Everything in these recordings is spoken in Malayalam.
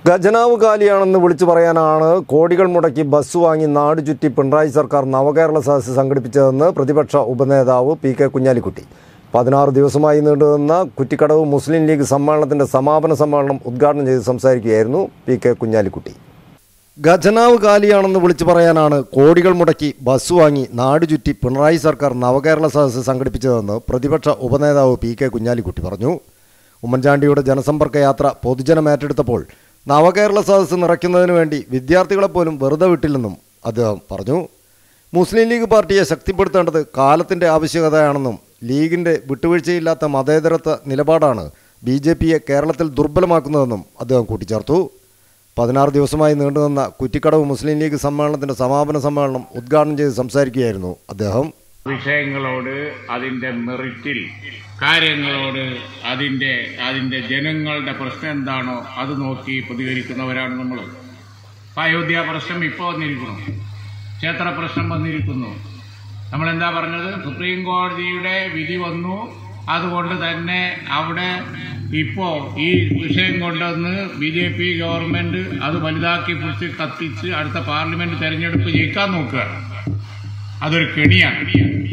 ഖജനാവ് കാലിയാണെന്ന് വിളിച്ചു പറയാനാണ് കോടികൾ മുടക്കി ബസ് വാങ്ങി നാട് ചുറ്റി പിണറായി സർക്കാർ നവകേരള സദസ്സ് സംഘടിപ്പിച്ചതെന്ന് പ്രതിപക്ഷ ഉപനേതാവ് പി കെ കുഞ്ഞാലിക്കുട്ടി പതിനാറ് ദിവസമായി നീണ്ടുനിന്ന കുറ്റിക്കടവ് മുസ്ലിം ലീഗ് സമ്മേളനത്തിന്റെ സമാപന സമ്മേളനം ഉദ്ഘാടനം ചെയ്ത് സംസാരിക്കുകയായിരുന്നു പി കെ കുഞ്ഞാലിക്കുട്ടി ഖജനാവ് കാലിയാണെന്ന് വിളിച്ചു പറയാനാണ് കോടികൾ മുടക്കി ബസ് വാങ്ങി നാട് ചുറ്റി പിണറായി സർക്കാർ നവകേരള സദസ്സ് സംഘടിപ്പിച്ചതെന്ന് പ്രതിപക്ഷ ഉപനേതാവ് പി കെ കുഞ്ഞാലിക്കുട്ടി പറഞ്ഞു ഉമ്മൻചാണ്ടിയുടെ ജനസമ്പർക്ക യാത്ര പൊതുജനം ഏറ്റെടുത്തപ്പോൾ നവകേരള സദസ്സ് നിറയ്ക്കുന്നതിന് വേണ്ടി വിദ്യാർത്ഥികളെപ്പോലും വെറുതെ വിട്ടില്ലെന്നും അദ്ദേഹം പറഞ്ഞു മുസ്ലിം ലീഗ് പാർട്ടിയെ ശക്തിപ്പെടുത്തേണ്ടത് കാലത്തിൻ്റെ ആവശ്യകതയാണെന്നും ലീഗിൻ്റെ വിട്ടുവീഴ്ചയില്ലാത്ത മതേതരത്വ നിലപാടാണ് ബി ജെ പിയെ കേരളത്തിൽ ദുർബലമാക്കുന്നതെന്നും അദ്ദേഹം കൂട്ടിച്ചേർത്തു പതിനാറ് ദിവസമായി നീണ്ടുനിന്ന കുറ്റിക്കടവ് മുസ്ലിം ലീഗ് സമ്മേളനത്തിന്റെ സമാപന സമ്മേളനം ഉദ്ഘാടനം ചെയ്ത് സംസാരിക്കുകയായിരുന്നു അദ്ദേഹം വിഷയങ്ങളോട് അതിൻ്റെ മെറിറ്റിൽ കാര്യങ്ങളോട് അതിൻ്റെ അതിൻ്റെ ജനങ്ങളുടെ പ്രശ്നം എന്താണോ അത് നോക്കി പ്രതികരിക്കുന്നവരാണ് നമ്മൾ ഇപ്പം അയോധ്യ പ്രശ്നം ഇപ്പോൾ വന്നിരിക്കുന്നു ക്ഷേത്ര പ്രശ്നം വന്നിരിക്കുന്നു നമ്മളെന്താ പറഞ്ഞത് സുപ്രീം കോടതിയുടെ വിധി വന്നു അതുകൊണ്ട് തന്നെ അവിടെ ഇപ്പോൾ ഈ വിഷയം കൊണ്ടുവന്ന് ബി ജെ പി ഗവൺമെൻറ് അത് വലുതാക്കി പിടിച്ച് കത്തിച്ച് അടുത്ത പാർലമെൻറ്റ് തെരഞ്ഞെടുപ്പ് ജയിക്കാൻ നോക്കുകയാണ് അതൊരു കെണിയാണ്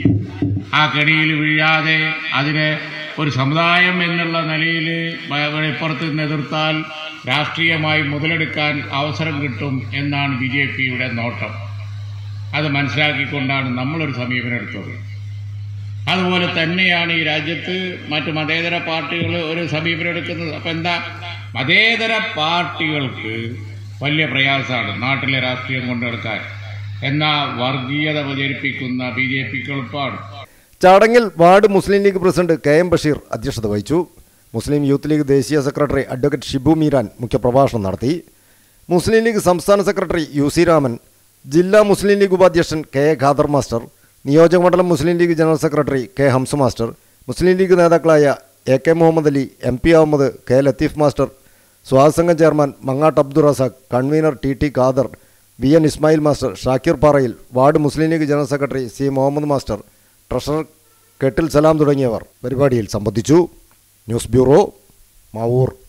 ആ കെണിയിൽ വീഴാതെ അതിനെ ഒരു സമുദായം എന്നുള്ള നിലയിൽ ഇപ്പുറത്ത് നിന്ന് എതിർത്താൽ രാഷ്ട്രീയമായി മുതലെടുക്കാൻ അവസരം കിട്ടും എന്നാണ് ബി ജെ പിയുടെ നോട്ടം അത് മനസ്സിലാക്കിക്കൊണ്ടാണ് നമ്മളൊരു സമീപനം എടുത്തത് അതുപോലെ തന്നെയാണ് ഈ രാജ്യത്ത് മറ്റു മതേതര പാർട്ടികൾ ഒരു സമീപനം എടുക്കുന്നത് അപ്പം എന്താ മതേതര പാർട്ടികൾക്ക് വലിയ പ്രയാസമാണ് നാട്ടിലെ രാഷ്ട്രീയം കൊണ്ടെടുക്കാൻ എന്നാൽ വർഗീയത പ്രചരിപ്പിക്കുന്ന ബി ജെ പിക്ക് എളുപ്പമാണ് ചടങ്ങിൽ ward Muslim League president K M Basheer അധ്യക്ഷത വഹിച്ചു മുസ്ലിം യൂത്ത് ലീഗ് ദേശീയ സെക്രട്ടറി അഡ്വക്കേറ്റ് ഷിബു മീരാൻ മുഖ്യപ്രഭാഷണം നടത്തി മുസ്ലിം ലീഗ് സംസ്ഥാന സെക്രട്ടറി യു സി രാമൻ ജില്ലാ മുസ്ലിം ലീഗ് ഉപാധ്യക്ഷൻ കെ എ ഖാദർ മാസ്റ്റർ നിയോജകമണ്ഡലം Muslim League general secretary K Hamsa master Muslim League നേതാക്കളായ A K Muhammad Ali M P Ahmed K Latheef master സ്വാഗതസംഘം chairman Mangattu Abdul Razak convener T T Khader V N Ismail master Shakir Parayil ward Muslim League general secretary C Muhammad master treasurer Kettil Salam തുടങ്ങിയവർ പരിപാടിയിൽ സംബന്ധിച്ചു ന്യൂസ് ബ്യൂറോ മാവൂർ